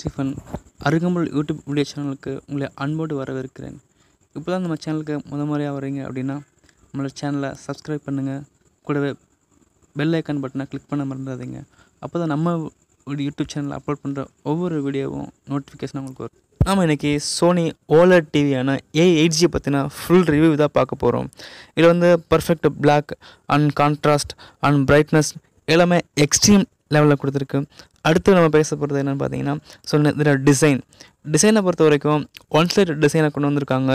Stephen அருகம்புல் YouTube video சேனலுக்கு உங்களை அன்போடு வரவேற்கிறேன் இப்போ தான் நம்ம சேனலுக்கு முத முறையாக வரீங்க அப்படின்னா நம்மளோட சேனலை சப்ஸ்கிரைப் பண்ணுங்கள் கூடவே பெல் ஐக்கான் பட்டனை கிளிக் பண்ண மறந்துடாதீங்க அப்போ தான் நம்ம ஒரு யூடியூப் சேனலில் அப்லோட் பண்ணுற ஒவ்வொரு வீடியோவும் நோட்டிஃபிகேஷன் உங்களுக்கு வரும் நாம் இன்றைக்கி சோனி ஓலர் டிவியான ஏ எயிட் ஜி பற்றின ஃபுல் ரிவ்யூ தான் பார்க்க போகிறோம் இதில் வந்து perfect black and contrast and brightness எல்லாமே எக்ஸ்ட்ரீம் லெவலில் கொடுத்துருக்கு அடுத்து நம்ம பேச போகிறது என்னென்னு பார்த்தீங்கன்னா ஸோ இதில் டிசைன் டிசைனை பொறுத்த வரைக்கும் ஒன் சைடு டிசைனை கொண்டு வந்திருக்காங்க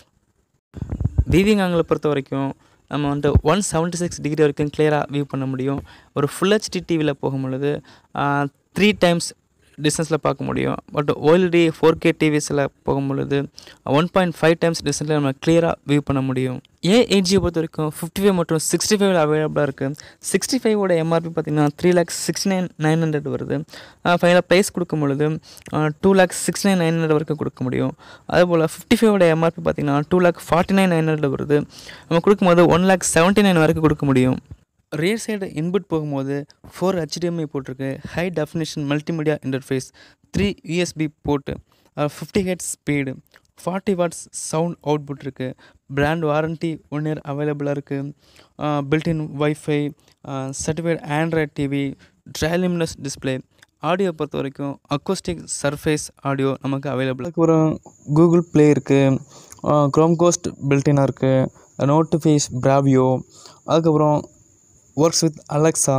விவிங் ஆங்கிளை பொறுத்த வரைக்கும் நம்ம வந்துட்டு ஒன் செவன்ட்டி சிக்ஸ் டிகிரி வரைக்கும் கிளியராக வியூ பண்ண முடியும் ஒரு ஃபுல் ஹெச்டி டிவியில் போகும் பொழுது த்ரீ டைம்ஸ் டிஸ்டன்ஸில் பார்க்க முடியும் பட் ஓஎல்டி ஃபோர் கே டிவிஸில் போகும் பொழுது ஒன் பாயிண்ட் ஃபைவ் டைம்ஸ் டிஸ்டன்ஸில் நம்ம கிளியராக வியூ பண்ண முடியும் ஏ எயிட் ஜியை பொறுத்த வரைக்கும் ஃபிஃப்டி ஃபைவ் மற்றும் சிக்ஸ்டி ஃபைவ்ல அவைலபிளாக இருக்குது சிக்ஸ்டி ஃபைவோட எம்ஆர்பி பார்த்தீங்கன்னா three lakhs sixty nine nine hundred வருது ஃபைனலாக ப்ரைஸ் கொடுக்கும் பொழுது two lakhs sixty nine nine hundred வரைக்கும் கொடுக்க முடியும் அதே போல் ஃபிஃப்டி ஃபைவோட எம்ஆர்பி பார்த்தீங்கன்னா two lakh forty nine nine hundred வருது நம்ம கொடுக்கும்போது ஒன் லேக் செவன்ட்டி நைன் வரைக்கும் கொடுக்க முடியும் ரியர் சைடு இன்புட் போகும்போது ஃபோர் ஹெச்டிஎம்ஐ போட்டிருக்கு high definition multimedia interface three USB port fifty head speed forty watts sound output இருக்குது பிராண்ட் வாரண்ட்டி ஒன் இயர் அவைலபிளாக இருக்குது built in wifi certified Android TV Triluminos display audio பொறுத்த வரைக்கும் acoustic surface audio நமக்கு available அதுக்கப்புறம் Google play இருக்குது Chromecast பில்டினாக இருக்குது நோட்டிஃபைஸ் பிராவியோ அதுக்கப்புறம் works with Alexa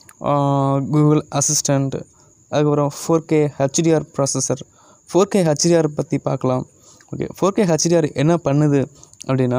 Google assistant அதுக்கப்புறம் four K HDR processor four K HDR பற்றி பார்க்கலாம் ஓகே ஃபோர் கே ஹெச்டிஆர் என்ன பண்ணுது அப்படின்னா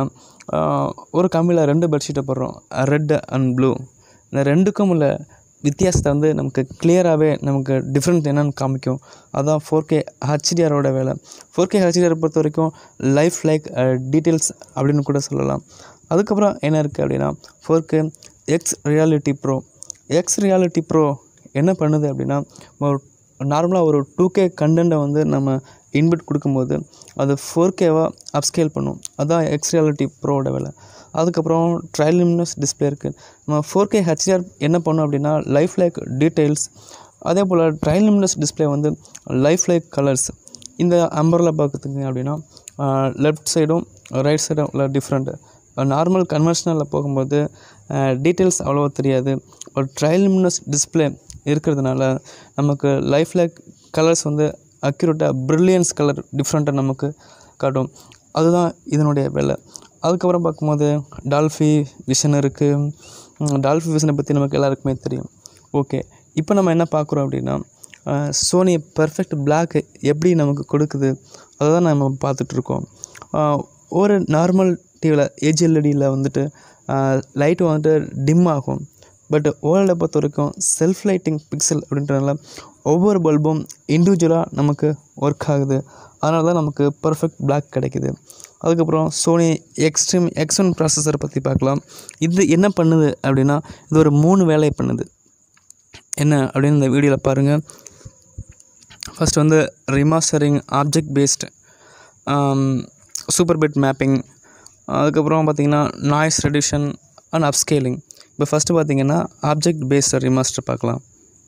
ஒரு கம்மியில் ரெண்டு பெட்ஷீட்டை போடுறோம் ரெட் அண்ட் ப்ளூ இந்த ரெண்டுக்கும் உள்ள வித்தியாசத்தை வந்து நமக்கு கிளியராகவே நமக்கு டிஃப்ரெண்ட் என்னென்னு காமிக்கும் அதான் ஃபோர் கே ஹெச்டிஆரோட வேலை ஃபோர் கே ஹெச்டிஆர் பொறுத்த வரைக்கும் லைஃப் லைக் டீட்டெயில்ஸ் அப்படின்னு கூட சொல்லலாம் அதுக்கப்புறம் என்ன இருக்குது அப்படின்னா four K X reality pro X reality pro என்ன பண்ணுது அப்படின்னா ஒரு நார்மலாக ஒரு டூ கே கண்டென்ட்டை வந்து நம்ம இன்புட் கொடுக்கும்போது அது ஃபோர் கேவாக அப்ஸ்கேல் பண்ணும் அதுதான் எக்ஸ் ரியாலிட்டி ப்ரோவோட வேலை அதுக்கப்புறம் ட்ரைலிமினஸ் டிஸ்பிளே இருக்குது நம்ம ஃபோர் கே ஹெச்டிஆர் என்ன பண்ணும் அப்படின்னா லைஃப் லைக் டீட்டெயில்ஸ் அதே போல் ட்ரைலிமினஸ் டிஸ்பிளே வந்து லைஃப் லைக் கலர்ஸ் இந்த அம்பரில் பார்க்குறதுக்கு அப்படின்னா லெஃப்ட் சைடும் ரைட் சைடும் உள்ள டிஃப்ரெண்ட்டு நார்மல் கன்வென்ஷனலில் போகும்போது டீட்டெயில்ஸ் அவ்வளோவா தெரியாது ஒரு ட்ரைலிமினஸ் டிஸ்பிளே இருக்கிறதுனால நமக்கு லைஃப் லைக் கலர்ஸ் வந்து அக்யூரேட்டாக ப்ரில்லியன்ஸ் கலர் டிஃப்ரெண்ட்டாக நமக்கு காட்டும் அதுதான் இதனுடைய வேலை அதுக்கப்புறம் பார்க்கும்போது டால்ஃபி விஷன் இருக்குது டால்ஃபி விஷனை பற்றி நமக்கு எல்லாருக்குமே தெரியும் ஓகே இப்போ நம்ம என்ன பார்க்குறோம் அப்படின்னா சோனி பர்ஃபெக்ட் பிளாக் எப்படி நமக்கு கொடுக்குது அதை தான் நம்ம பார்த்துட்ருக்கோம் ஒரு நார்மல் டிவியில் ஏஜிஎல்இடியில் வந்துட்டு லைட்டு வந்துட்டு டிம் ஆகும் பட் ஓஎல்டை பொறுத்த வரைக்கும் செல்ஃப் லைட்டிங் பிக்சல் அப்படின்றனால ஒவ்வொரு பல்பும் இண்டிவிஜுவலாக நமக்கு ஒர்க் ஆகுது அதனால தான் நமக்கு பர்ஃபெக்ட் பிளாக் கிடைக்குது அதுக்கப்புறம் சோனி எக்ஸ்ட்ரீம் எக்ஸ் ஒன் ப்ராசஸரை பற்றி பார்க்கலாம் இது என்ன பண்ணுது அப்படின்னா இது ஒரு மூணு வேலையை பண்ணுது என்ன அப்படின்னு இந்த வீடியோவில் பாருங்கள் ஃபஸ்ட் வந்து remastering object based super bit mapping அதுக்கப்புறம் பார்த்திங்கன்னா நாய்ஸ் ரெடியூஷன் அண்ட் அப்ஸ்கேலிங் இப்போ ஃபஸ்ட்டு பார்த்திங்கன்னா ஆப்ஜெக்ட் பேஸ்டு ரிமாஸ்டர் பார்க்கலாம்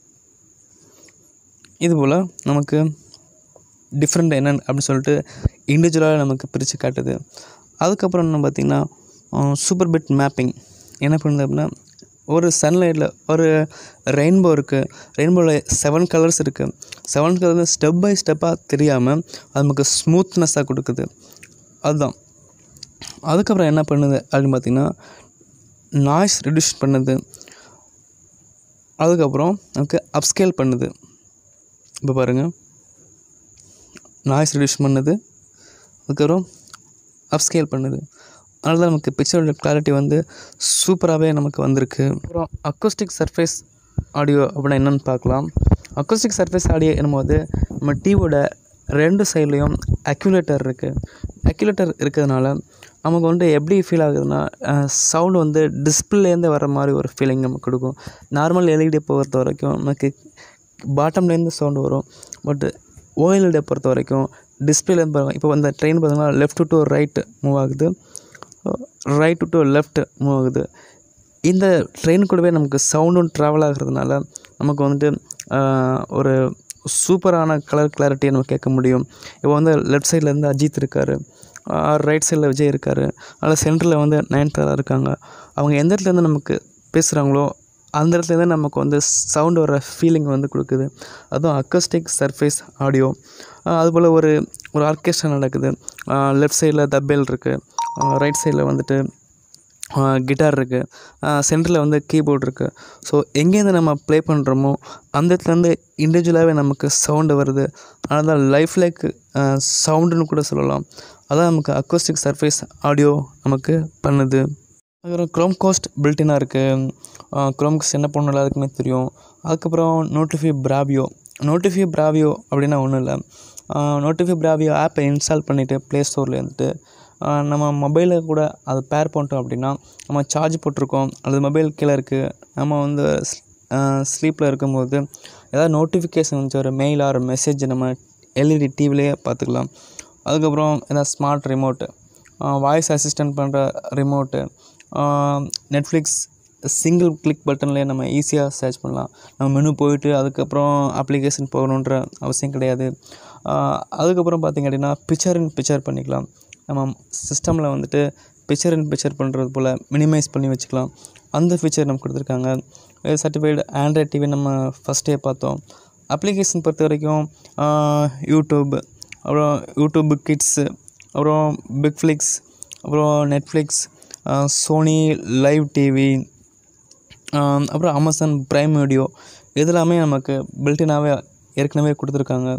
இதுபோல் நமக்கு டிஃப்ரெண்ட் என்னென்னு அப்படின்னு சொல்லிட்டு இண்டிவிஜுவலாக நமக்கு பிரித்து காட்டுது அதுக்கப்புறம் என்ன பார்த்திங்கன்னா சூப்பர் பிட் மேப்பிங் என்ன பண்ணுது அப்படின்னா ஒரு சன்லைட்டில் ஒரு ரெயின்போ இருக்குது ரெயின்போவில் செவன் கலர்ஸ் இருக்குது செவன் கலர் ஸ்டெப் பை ஸ்டெப்பாக தெரியாமல் அது நமக்கு ஸ்மூத்னஸாக கொடுக்குது அதுதான் அதுக்கப்புறம் என்ன பண்ணுது அப்படின்னு பார்த்திங்கன்னா நாய்ஸ் ரிடியூஸ் பண்ணுது அதுக்கப்புறம் நமக்கு அப்ஸ்கேல் பண்ணுது இப்போ பாருங்கள் நாய்ஸ் ரிடியூஸ் பண்ணுது அதுக்கப்புறம் அப்ஸ்கேல் பண்ணுது அதனால தான் நமக்கு பிக்சரோட கிளாரிட்டி வந்து சூப்பராகவே நமக்கு வந்திருக்கு அப்புறம் அக்கோஸ்டிக் சர்ஃபேஸ் ஆடியோ அப்படின்னா என்னென்னு பார்க்கலாம் அக்கோஸ்டிக் சர்ஃபேஸ் ஆடியோ என்னும்போது நம்ம டிவியோட ரெண்டு சைட்லேயும் அக்யூலேட்டர் இருக்குது அக்யூலேட்டர் இருக்கிறதுனால நமக்கு வந்து எப்படி ஃபீல் ஆகுதுன்னா சவுண்டு வந்து டிஸ்பிளேலேருந்து வர மாதிரி ஒரு ஃபீலிங் நமக்கு கொடுக்கும் நார்மல் எல்இடி பொறுத்த வரைக்கும் நமக்கு பாட்டம்லேருந்து சவுண்டு வரும் பட் ஓஎல்இடியை பொறுத்த வரைக்கும் டிஸ்பிளேலேருந்து பாருங்கள் இப்போ அந்த ட்ரெயின் பார்த்தீங்கன்னா லெஃப்ட் டு ரைட் மூவ் ஆகுது ரைட் டு லெஃப்ட் மூவ் ஆகுது இந்த ட்ரெயின் கூடவே நமக்கு சவுண்டும் ட்ராவல் ஆகிறதுனால நமக்கு வந்துட்டு ஆஹ், ஒரு சூப்பரான கலர் கிளாரிட்டியை நம்ம கேட்க முடியும் இப்போ வந்து லெஃப்ட் சைடில் இருந்து அஜித் இருக்கார் ரைட் சைடில் விஜய் இருக்கார் அதில் சென்டரில் வந்து நயன்தாரா இருக்காங்க அவங்க எந்த இடத்துல இருந்து நமக்கு பேசுகிறாங்களோ அந்த இடத்துலேருந்து நமக்கு வந்து சவுண்ட் வர ஃபீலிங் வந்து கொடுக்குது அதுவும் அக்கஸ்டிக் சர்ஃபேஸ் ஆடியோ அதுபோல் ஒரு ஒரு ஆர்கெஸ்ட்ரா நடக்குது லெஃப்ட் சைடில் தபேல் இருக்குது ரைட் சைடில் வந்துட்டு கிட்டார் இருக்குது சென்டரில் வந்து கீபோர்ட் இருக்குது ஸோ எங்கேருந்து நம்ம ப்ளே பண்ணுறோமோ அந்த இடத்துலேருந்து இண்டிவிஜுவலாகவே நமக்கு சவுண்டு வருது அதனால தான் லைஃப் லைக் சவுண்டுன்னு கூட சொல்லலாம் அதான் நமக்கு அக்கோஸ்டிக் சர்ஃபேஸ் ஆடியோ நமக்கு பண்ணுது அதுக்கப்புறம் க்ரோம் காஸ்ட் பில்டினாக இருக்குது க்ரோம் காஸ்ட் என்ன பண்ணணும் எல்லாருக்குமே தெரியும் அதுக்கப்புறம் நோட்டிஃபை பிராவியோ நோட்டிஃபை பிராவியோ அப்படின்னா ஒன்றும் இல்லை நோட்டிஃபை பிராவியோ ஆப்பை இன்ஸ்டால் பண்ணிவிட்டு ப்ளே ஸ்டோரில் இருந்துட்டு நம்ம மொபைலில் கூட அதை பேர் பண்ணிட்டோம் அப்படின்னா நம்ம சார்ஜ் போட்டிருக்கோம் அல்லது மொபைல் கீழே இருக்குது நம்ம வந்து ஸ்லீப்பில் இருக்கும்போது ஏதாவது நோட்டிஃபிகேஷன் வந்துச்சு ஒரு மெயில் ஆர் மெசேஜ் நம்ம எல்இடி டிவிலேயே பார்த்துக்கலாம் அதுக்கப்புறம் ஏதாவது ஸ்மார்ட் ரிமோட்டு வாய்ஸ் அசிஸ்டன்ட் பண்ணுற ரிமோட்டு நெட்ஃப்ளிக்ஸ் சிங்கிள் கிளிக் பட்டன்லேயே நம்ம ஈஸியாக சர்ச் பண்ணலாம் நம்ம மெனு போயிட்டு அதுக்கப்புறம் அப்ளிகேஷன் போகணுன்ற அவசியம் கிடையாது அதுக்கப்புறம் பார்த்திங்க அப்படின்னா பிக்சர் இன் பிக்சர் பண்ணிக்கலாம் நம்ம சிஸ்டமில் வந்துட்டு பிக்சர் இன் பிக்சர் பண்ணுறது போல் மினிமைஸ் பண்ணி வச்சுக்கலாம் அந்த ஃபீச்சர் நமக்கு கொடுத்துருக்காங்க சர்டிஃபைடு ஆண்ட்ராய்ட் டிவி நம்ம ஃபஸ்ட்டே பார்த்தோம் அப்ளிகேஷன் பொறுத்த வரைக்கும் யூடியூப் அப்புறம் யூடியூப் கிட்ஸு அப்புறம் பிக்ஃப்ளிக்ஸ் அப்புறம் நெட்ஃப்ளிக்ஸ் சோனி லைவ் டிவி அப்புறம் அமேசான் ப்ரைம் வீடியோ இதெல்லாமே நமக்கு பில்டினாகவே ஏற்கனவே கொடுத்துருக்காங்க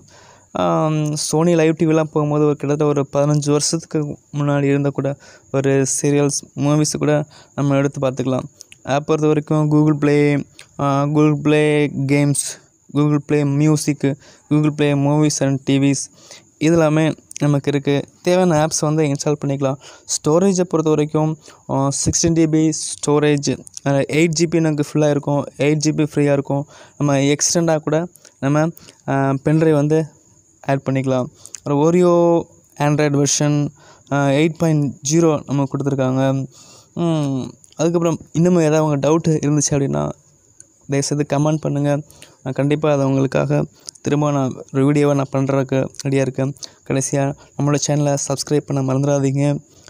சோனி லைவ் டிவிலாம் போகும்போது ஒரு கிட்டத்தட்ட ஒரு பதினஞ்சு வருஷத்துக்கு முன்னாடி இருந்த கூட ஒரு சீரியல்ஸ் மூவிஸ் கூட நம்ம எடுத்து பார்த்துக்கலாம் ஆப் பொறுத்த வரைக்கும் Google play Google play games Google play music Google play movies and TVs இதெல்லாமே நமக்கு இருக்குது தேவையான ஆப்ஸ் வந்து இன்ஸ்டால் பண்ணிக்கலாம் ஸ்டோரேஜை பொறுத்த வரைக்கும் sixteen GB storage eight GB நமக்கு ஃபுல்லாக இருக்கும் எயிட் ஜிபி ஃப்ரீயாக இருக்கும் நம்ம எக்ஸ்டெண்டாக கூட நம்ம பென்ட்ரைவ் வந்து ஆட் பண்ணிக்கலாம் அப்புறம் Oreo Android version eight point zero நம்ம கொடுத்துருக்காங்க அதுக்கப்புறம் இன்னமும் ஏதாவது உங்கள் டவுட்டு இருந்துச்சு அப்படின்னா தயவுசெய்து கமெண்ட் பண்ணுங்கள் நான் கண்டிப்பாக அதை உங்களுக்காக திரும்ப நான் ஒரு வீடியோவை நான் பண்ணுறதுக்கு ரெடியாக இருக்கேன் கடைசியாக நம்மளோட சேனலை சப்ஸ்கிரைப் பண்ண மறந்துடாதீங்க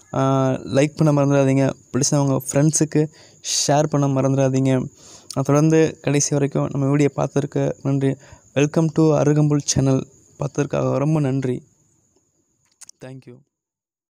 லைக் பண்ண மறந்துடாதீங்க பிடிச்ச உங்கள் ஃப்ரெண்ட்ஸுக்கு ஷேர் பண்ண மறந்துடாதீங்க தொடர்ந்து கடைசி வரைக்கும் நம்ம வீடியோ பார்த்ததுக்கு நன்றி வெல்கம் டு அருகம்புல் சேனல் பார்த்ததற்காக ரொம்ப நன்றி தேங்க்யூ